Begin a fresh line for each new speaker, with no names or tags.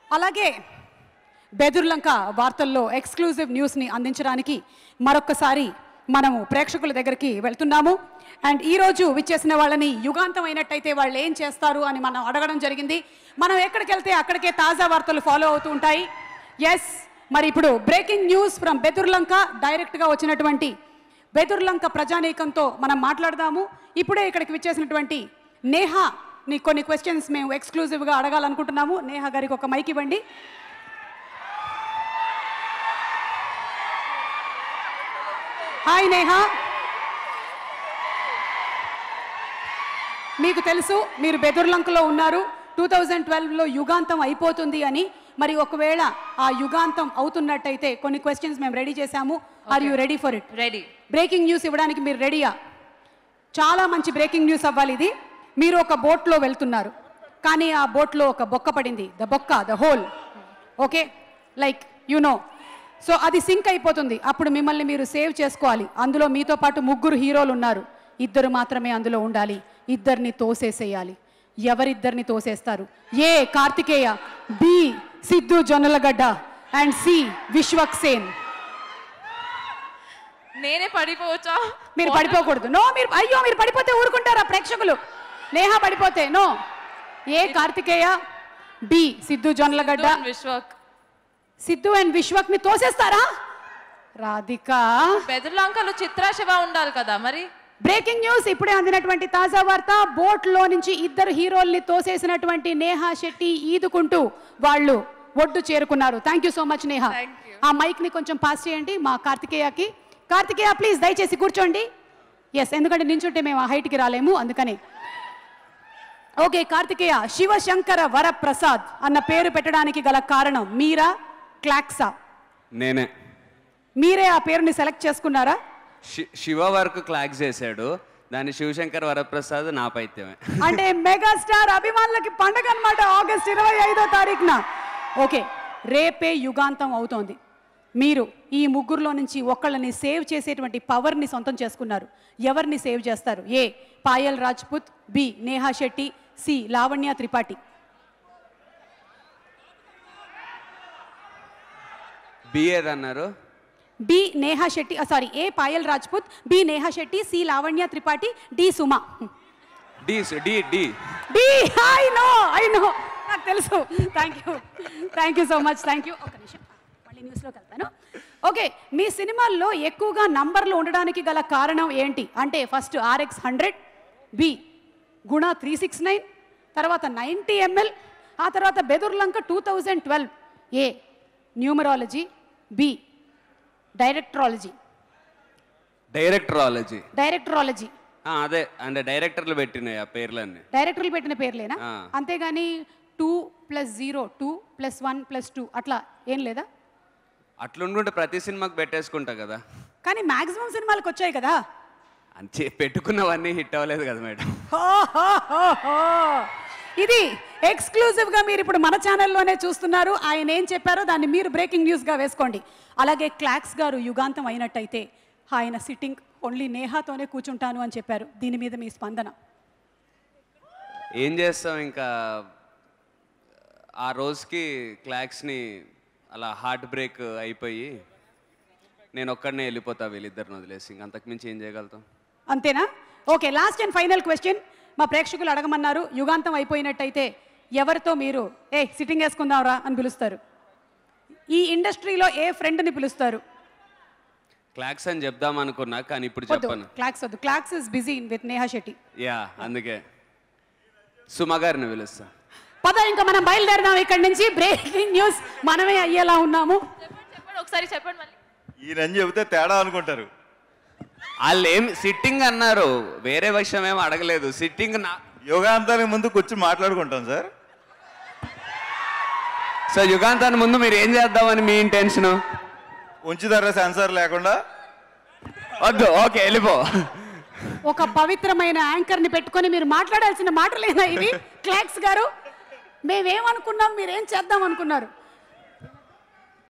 అలాగే బెదుర్లంక వార్తల్లో ఎక్స్క్లూజివ్ న్యూస్ని అందించడానికి మరొక్కసారి మనము ప్రేక్షకుల దగ్గరికి వెళ్తున్నాము అండ్ ఈరోజు విచ్చేసిన వాళ్ళని యుగాంతం అయినట్టయితే వాళ్ళు ఏం చేస్తారు అని మనం అడగడం జరిగింది మనం ఎక్కడికి వెళ్తే అక్కడికే తాజా వార్తలు ఫాలో అవుతూ ఉంటాయి ఎస్ మరి ఇప్పుడు బ్రేకింగ్ న్యూస్ ఫ్రమ్ బెదుర్లంక డైరెక్ట్గా వచ్చినటువంటి బెదుర్లంక ప్రజానీకంతో మనం మాట్లాడదాము ఇప్పుడే ఇక్కడికి విచ్చేసినటువంటి నేహా నీ కొన్ని క్వశ్చన్స్ మేము ఎక్స్క్లూజివ్గా అడగాలనుకుంటున్నాము నేహా గారికి ఒక మైక్ ఇవ్వండి హాయ్ నేహా మీకు తెలుసు మీరు బెదుర్లంకలో ఉన్నారు టూ థౌజండ్ ట్వెల్వ్లో యుగాంతం అయిపోతుంది అని మరి ఒకవేళ ఆ యుగాంతం అవుతున్నట్టయితే కొన్ని క్వశ్చన్స్ మేము రెడీ చేశాము are you ready for it
ready
breaking news ఇవ్వడానికి మీరు రెడీయా చాలా మంచి బ్రేకింగ్ న్యూస్ అవ్వాలి ఇది మీరు ఒక బోట్లో వెళ్తున్నారు కానీ ఆ బోట్లో ఒక బొక్క పడింది ద బొక్క the hole okay like you know so అది సింక్ అయిపోతుంది అప్పుడు మిమ్మల్ని మీరు సేవ్ చేసుకోవాలి అందులో మీతో పాటు ముగ్గురు హీరోలు ఉన్నారు ఇద్దరు మాత్రమే అందులో ఉండాలి ఇద్దరిని తోసేసేయాలి ఎవరిద్దరిని తోసేస్తారు A Karthikeya B Siddhu Jonnalagadda and C Vishwak Sen
నేనే పడిపోవచ్చా
మీరు పడిపోకూడదు నో మీరు అయ్యో మీరు పడిపోతే ఊరుకుంటారా ప్రేక్షకులు నేహా పడిపోతే no A Karthikeya B Siddhu Jonnalagadda
Vishwak
Siddhu and Vishwak ని తోసేస్తారా రాధిక
బెదర్లంకలో చిత్రా శివ ఉండాలి కదా మరి
బ్రేకింగ్ న్యూస్ ఇప్పుడే అందినటువంటి తాజా వార్త బోట్ లో నుంచి ఇద్దరు హీరోల్ని తోసేసినటువంటి నేహా శెట్టి ఈదుకుంటూ వాళ్ళు ఒడ్డు చేరుకున్నారు thank you so much Neha
Thank you.
ఆ మైక్ ని కొంచెం పాస్ చేయండి మా కార్తికేయకి కార్తికేయ ప్లీజ్ దయచేసి కూర్చోండి ఎస్ ఎందుకంటే నించుంటే మేము ఆ హైట్కి రాలేము అందుకని ఓకే కార్తికేయ శివశంకర వరప్రసాద్ అన్న పేరు పెట్టడానికి గల కారణం మీరా క్లాక్సా
నేనే
మీరే ఆ పేరుని సెలెక్ట్ చేసుకున్నారా
శి- శివ వరకు క్లాక్ చేశాడు దాన్ని శివశంకర్ వరప్రసాద్ నా పైత్యమే
అంటే మెగాస్టార్ అభిమానులకి పండగ అన్నమాట ఆగస్ట్ ఇరవై ఐదో తారీఖున ఓకే రేపే యుగాంతం అవుతోంది మీరు ఈ ముగ్గురులో నుంచి ఒకళ్ళని సేవ్ చేసేటువంటి పవర్ని సొంతం చేసుకున్నారు ఎవరిని సేవ్ చేస్తారు A Payal Rajput B Neha Shetty C Lavanya Tripathi
బిఏది అన్నారు
B Neha Shetty sorry A Payal Rajput B Neha Shetty C Lavanya Tripathi D Suma
D D D
D I know I know నాకు తెలుసు thank you thank you so much thank you ఒక నిమిషం మళ్ళీ న్యూస్లోకి వెళ్తాను ఓకే మీ సినిమాల్లో ఎక్కువగా నంబర్లు ఉండడానికి గల కారణం ఏంటి అంటే first RX hundred B Guna three six nine తర్వాత నైంటీ ఎంఎల్ ఆ తర్వాత Bedurulanka two thousand twelve A numerology B directorology
directorology
directorology
అదే అంటే డైరెక్టర్లు పెట్టినాయి ఆ పేర్లన్నీ
డైరెక్టర్లు పెట్టిన పేర్లేనా
ఆ.
అంతేగాని two plus zero two plus one plus two అట్లా ఏం లేదా
అట్లుంటుంటే ప్రతి సినిమాకి పెట్టేసుకుంటా కదా
కానీ మాక్సిమం సినిమాలకు వచ్చాయి కదా
అంతే పెట్టుకున్నవన్నీ హిట్ అవ్వలేదు కదా మేడం
హో, హో, హో, హో. ఇది ఎక్స్క్లూజివ్ గా మీరు ఇప్పుడు మన ఛానల్లోనే చూస్తున్నారు ఆయన ఏం చెప్పారో దాన్ని మీరు బ్రేకింగ్ న్యూస్ గా వేసుకోండి అలాగే క్లాక్స్ గారు యుగాంతం అయినట్టయితే ఆయన సిట్టింగ్ ఓన్లీ నేహాతోనే కూర్చుంటాను అని చెప్పారు దీని మీద మీ స్పందన
ఏం చేస్తాం ఇంకా ఆ రోజుకి క్లాక్స్ని అలా హార్ట్ బ్రేక్ అయిపోయి నేను ఒక్కడనే వెళ్ళిపోతా వీళ్ళిద్దరిని వదిలేసి ఇంక అంతకుమించి ఏం చేయగలుగుతాం
అంతేనా okay last and final question మా ప్రేక్షకులు అడగమన్నారు యుగాంతం అయిపోయినట్టయితే ఎవరితో మీరు ఏ సిట్టింగ్ వేసుకుందాంరా అని పిలుస్తారు ఈ ఇండస్ట్రీలో ఏ ఫ్రెండ్ని పిలుస్తారు
క్లాక్స్ అని చెప్దాం అనుకున్నా కానీ ఇప్పుడు
వద్దు
చెప్పను
క్లాక్స్ వద్దు clocks is busy with Neha Shetty
yeah అందుకే సుమ గారిని పిలుస్తా
పద ఇంకా మనం బయలుదేరదాం ఇక్కడి నుంచి బ్రేకింగ్ న్యూస్ మనమే అయ్యేలా ఉన్నాము
చెప్పండి చెప్పండి ఒకసారి చెప్పండి మళ్ళీ
ఈయన చెబితే తేడా అనుకుంటారు
వాళ్ళు ఏం సిట్టింగ్ అన్నారు వేరే విషయం ఏం అడగలేదు సిట్టింగ్ నా
యోగాంతానికి ముందు కూర్చొని మాట్లాడుకుంటాం సార్
సో యుగాంతాన్ని ముందు మీరు ఏం చేద్దామని మీ ఇంటెన్షన్
ఉంచుతారా సెన్సార్ లేకుండా
వద్దు ఓకే వెళ్ళిపో
ఒక పవిత్రమైన యాంకర్ ని పెట్టుకొని మీరు మాట్లాడాల్సిన మాటలేనా ఇవి క్లాక్స్ గారు మేమేమనుకున్నాం మీరేం చేద్దాం అనుకున్నారు